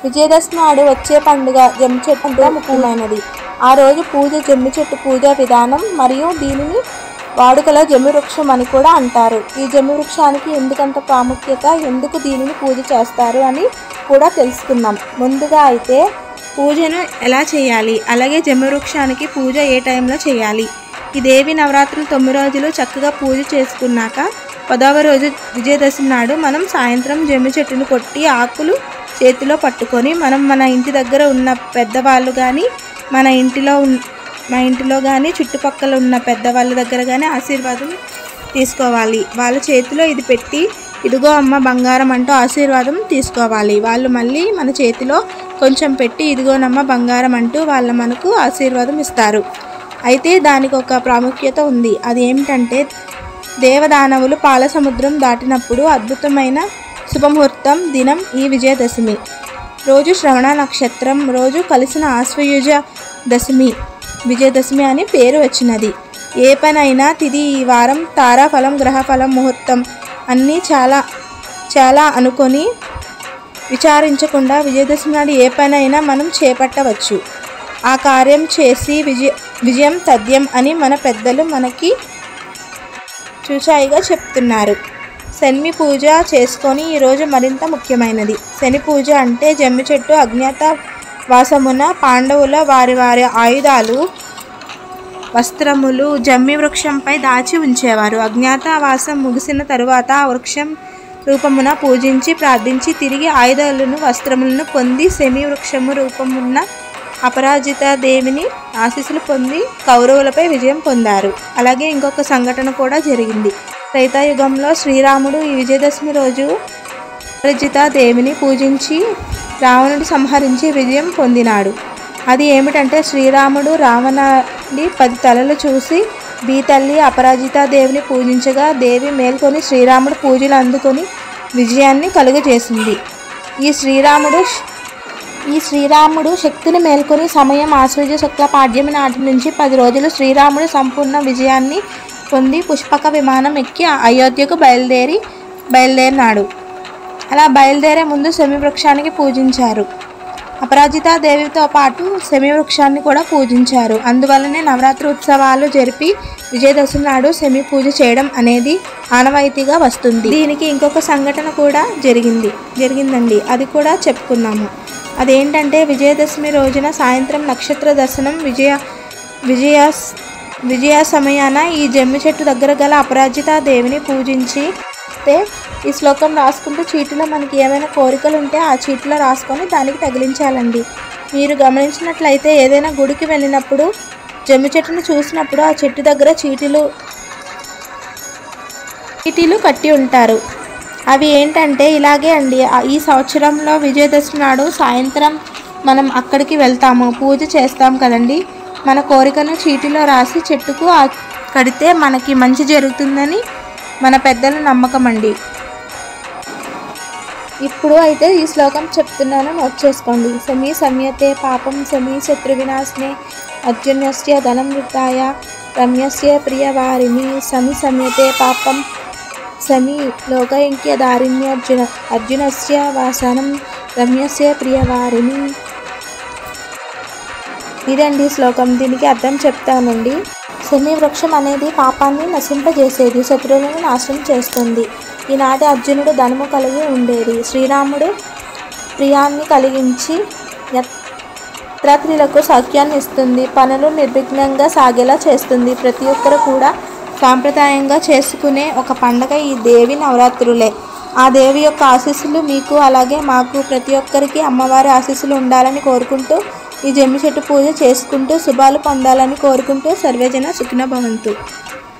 విజయదశమి నాడు వచ్చే పండుగ జమ్మి చెట్టు అంటే ముఖ్యమైనది ఆ రోజు పూజ జమ్మి చెట్టు పూజా విధానం మరియు దీనిని వాడుకలో జమ్మి వృక్షం అని కూడా అంటారు ఈ జమ్మి వృక్షానికి ఎందుకంత ప్రాముఖ్యత ఎందుకు దీనిని పూజ చేస్తారు అని కూడా తెలుసుకుందాం ముందుగా అయితే పూజను ఎలా చేయాలి అలాగే జమ్మి వృక్షానికి పూజ ఏ టైంలో చేయాలి ఈ దేవి నవరాత్రులు తొమ్మిది రోజులు చక్కగా పూజ చేసుకున్నాక పదవ రోజు విజయదశమి నాడు మనం సాయంత్రం జమ్మి చెట్టును కొట్టి ఆకులు చేతిలో పట్టుకొని మనం మన ఇంటి దగ్గర ఉన్న పెద్దవాళ్ళు కానీ మన ఇంటిలో ఉన్ మా ఇంటిలో కానీ చుట్టుపక్కల ఉన్న పెద్దవాళ్ళ దగ్గర కానీ ఆశీర్వాదం తీసుకోవాలి వాళ్ళ చేతిలో ఇది పెట్టి ఇదిగో అమ్మ బంగారం అంటూ ఆశీర్వాదం తీసుకోవాలి వాళ్ళు మళ్ళీ మన చేతిలో కొంచెం పెట్టి ఇదిగోనమ్మ బంగారం అంటూ వాళ్ళ మనకు ఆశీర్వాదం ఇస్తారు అయితే దానికి ఒక ప్రాముఖ్యత ఉంది అది ఏమిటంటే దేవదానవులు పాల సముద్రం దాటినప్పుడు అద్భుతమైన శుభముహూర్తం దినం ఈ విజయదశమి రోజు శ్రవణ నక్షత్రం రోజు కలిసిన ఆశ్వయుజ దశమి విజయదశమి అని పేరు వచ్చినది ఏ పనైనా తిది ఈ వారం తారాఫలం గ్రహఫలం ముహూర్తం అన్నీ చాలా చాలా అనుకొని విచారించకుండా విజయదశమి నాడు ఏ పనైనా మనం చేపట్టవచ్చు ఆ కార్యం చేసి విజయ విజయం తథ్యం అని మన పెద్దలు మనకి చూచాయిగా చెప్తున్నారు శని పూజ చేసుకొని ఈరోజు మరింత ముఖ్యమైనది శని పూజ అంటే జమ్మి చెట్టు అజ్ఞాత వాసమున పాండవుల వారి వారి ఆయుధాలు వస్త్రములు జమ్మి వృక్షంపై దాచి ఉంచేవారు అజ్ఞాతవాసం ముగిసిన తరువాత ఆ వృక్షం రూపమున పూజించి ప్రార్థించి తిరిగి ఆయుధాలను వస్త్రములను పొంది శమి వృక్షము రూపమున్న అపరాజిత దేవిని ఆశీస్సులు పొంది కౌరవులపై విజయం పొందారు అలాగే ఇంకొక సంఘటన కూడా జరిగింది త్రేతాయుగంలో శ్రీరాముడు ఈ విజయదశమి రోజు అపరాజిత దేవిని పూజించి రావణుడి సంహరించి విజయం పొందినాడు అది ఏమిటంటే శ్రీరాముడు రావణుడి పది తలలు చూసి బీతల్లి అపరాజిత దేవిని పూజించగా దేవి మేల్కొని శ్రీరాముడు పూజలు అందుకొని విజయాన్ని కలుగజేసింది ఈ శ్రీరాముడు ఈ శ్రీరాముడు శక్తిని మేల్కొని సమయం ఆశ్వజ శుక్ల పాడ్యమి నాటి నుంచి పది రోజులు శ్రీరాముడు సంపూర్ణ విజయాన్ని పొంది పుష్పక విమానం ఎక్కి అయోధ్యకు బయలుదేరి బయలుదేరినాడు అలా బయలుదేరే ముందు శమి వృక్షానికి పూజించారు అపరాజిత దేవితో పాటు శమి వృక్షాన్ని కూడా పూజించారు అందువల్లనే నవరాత్రి ఉత్సవాలు జరిపి విజయదశమి నాడు శమి పూజ చేయడం అనేది ఆనవాయితీగా వస్తుంది దీనికి ఇంకొక సంఘటన కూడా జరిగింది జరిగిందండి అది కూడా చెప్పుకున్నాము అదేంటంటే విజయదశమి రోజున సాయంత్రం నక్షత్ర దర్శనం విజయ విజయ విజయ సమయాన ఈ జమ్మి చెట్టు దగ్గర గల అపరాజిత దేవిని పూజించి అయితే ఈ శ్లోకం రాసుకుంటూ చీటిలో మనకి ఏమైనా కోరికలు ఉంటే ఆ చీటిలో రాసుకొని దానికి తగిలించాలండి మీరు గమనించినట్లయితే ఏదైనా గుడికి వెళ్ళినప్పుడు జమ్మి చెట్టును చూసినప్పుడు ఆ చెట్టు దగ్గర చీటీలు చీటీలు కట్టి ఉంటారు అవి ఏంటంటే ఇలాగే అండి ఆ- ఈ సంవత్సరంలో విజయదశమి నాడు సాయంత్రం మనం అక్కడికి వెళ్తాము పూజ చేస్తాం కదండి మన కోరికను చీటిలో రాసి చెట్టుకు ఆ- కడితే మనకి మంచి జరుగుతుందని మన పెద్దల నమ్మకం అండి ఇప్పుడు అయితే ఈ శ్లోకం చెప్తున్నాను నోట్ చేసుకోండి సమీ సంయతే పాపం సమీ శత్రు వినాశనే అర్జున్యస్య ధనం వృత్తాయ రమ్యస్య ప్రియవారిని సమి సంయతే పాపం సమీ లోకైక్య దారిణ్యర్జున అర్జునస్య వాసనం రమ్యస్య ప్రియవారిని ఇదండి శ్లోకం దీనికి అర్థం చెప్తానండి శని వృక్షం అనేది పాపాన్ని నశింపజేసేది శత్రువులను నాశనం చేస్తుంది ఈనాటి అర్జునుడు ధనము కలిగి ఉండేది శ్రీరాముడు ప్రియాన్ని కలిగించి యత్రత్రులకు సౌఖ్యాన్ని ఇస్తుంది పనులు నిర్విఘ్నంగా సాగేలా చేస్తుంది ప్రతి ఒక్కరు కూడా సాంప్రదాయంగా చేసుకునే ఒక పండగ ఈ దేవి నవరాత్రులే ఆ దేవి యొక్క ఆశీస్సులు మీకు అలాగే మాకు ప్రతి ఒక్కరికి అమ్మవారి ఆశీస్సులు ఉండాలని కోరుకుంటూ ఈ జమ్మి చెట్టు పూజ చేసుకుంటూ శుభాలు పొందాలని కోరుకుంటూ సర్వేజన సుఖిన భవంతు